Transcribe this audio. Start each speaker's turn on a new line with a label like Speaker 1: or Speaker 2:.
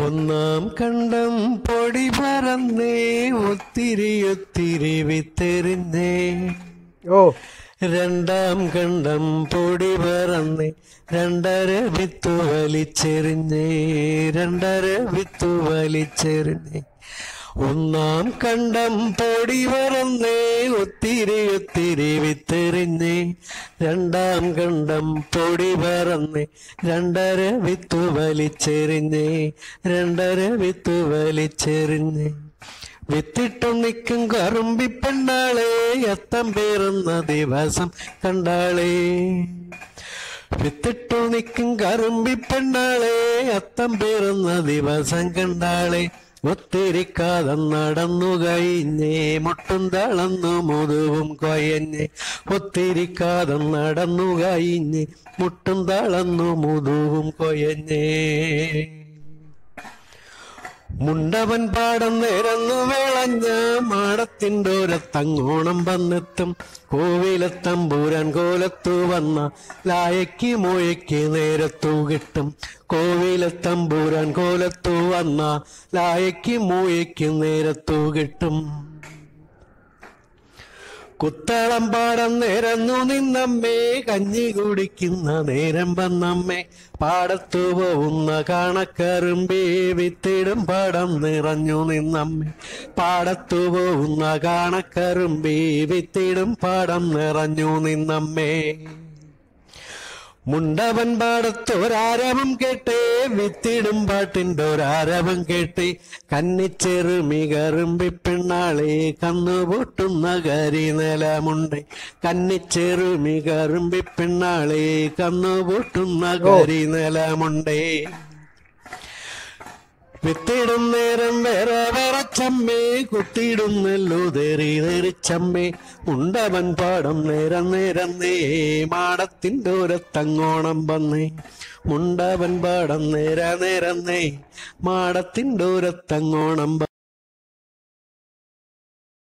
Speaker 1: ഒന്നാം കണ്ടം പൊടി പറന്നേ ഒത്തിരി ഒത്തിരി വിത്തെറിഞ്ഞേ
Speaker 2: ഓ
Speaker 1: രണ്ടാം കണ്ടം പൊടി പറന്നേ രണ്ടര വിത്തു വലിച്ചെറിഞ്ഞേ രണ്ടര വിത്തു വലിച്ചെറിഞ്ഞേ ഒന്നാം കണ്ടം പൊടി പറന്നേ ഒത്തിരി ഒത്തിരി വിത്തെറിഞ്ഞേ രണ്ടാം കണ്ടം പൊടി പറന്നേ രണ്ടര വിത്തു വലിച്ചെറിഞ്ഞേ രണ്ടര വിത്തു വലിച്ചെറിഞ്ഞേ വിത്തിട്ടു നിൽക്കും കറുമ്പി പെണ്ണാളെ അത്തം പേറുന്ന ദിവസം കണ്ടാളേ വിത്തിട്ടു നിൽക്കും കറുമ്പി പെണ്ണാളെ അത്തം പേറുന്ന ദിവസം കണ്ടാളെ ഒത്തിരി കാതം നടന്നു കഴിഞ്ഞേ മുട്ടും തളന്നു മുതുവും കൊയഞ്ഞേ ഒത്തിരി കാതം നടന്നു കഴിഞ്ഞേ മുട്ടും തളന്നു മുതുവും കൊയഞ്ഞേ മുണ്ടവൻ പാടം നിരന്നു വിളഞ്ഞ മാടത്തിൻ്റെ ഒരത്തങ്ങോണം വന്നെത്തും കോവിലത്തമ്പൂരാൻ കോലത്തു വന്ന ലായക്ക് മുഴയ്ക്ക് നേരത്തു കിട്ടും കോവിലത്തമ്പൂരാൻ കോലത്തു വന്ന ലായക്ക് മുഴയ്ക്ക് നേരത്തു കിട്ടും കുത്തളം പാടം നിരന്നു നിന്നമ്മേ കഞ്ഞി കുടിക്കുന്ന നേരം വന്നമ്മേ പാടത്തു പോകുന്ന കാണക്കറുമ്പേ വിത്തിടും പാടം നിറഞ്ഞു നിന്നമ്മേ പാടത്തു പോകുന്ന കാണക്കറുമ്പേ വിത്തിടും പാടം നിറഞ്ഞു നിന്നമ്മേ മുണ്ടവൻ പാടത്തൊരാരവം കേട്ടേ വിത്തിടും പാട്ടിൻ്റെ ഒരാരവം കേട്ടേ കന്നിച്ചെറുമി കറുമ്പി പെണ്ണാളെ കന്നുപൊട്ടുന്ന കരി നിലമുണ്ട് കന്നിച്ചെറുമി കറുമ്പി പെണ്ണാളെ കന്നുപൊട്ടുന്ന കരി നിലമുണ്ടേ വിത്തിടും നേരം വേറെ വേറെ ചമ്മേ കുത്തിയിടുന്നല്ലോ തെറി തെറിച്ചമ്മേ ഉണ്ടവൻ പാടം നേരം നേരം നേ മാടത്തിൻ്റെ ഓരത്തങ്ങോണം വന്നേ മുണ്ടവൻ പാടം നേര നേരം നേ മാടത്തിൻ്റെ ഓരത്തങ്ങോണം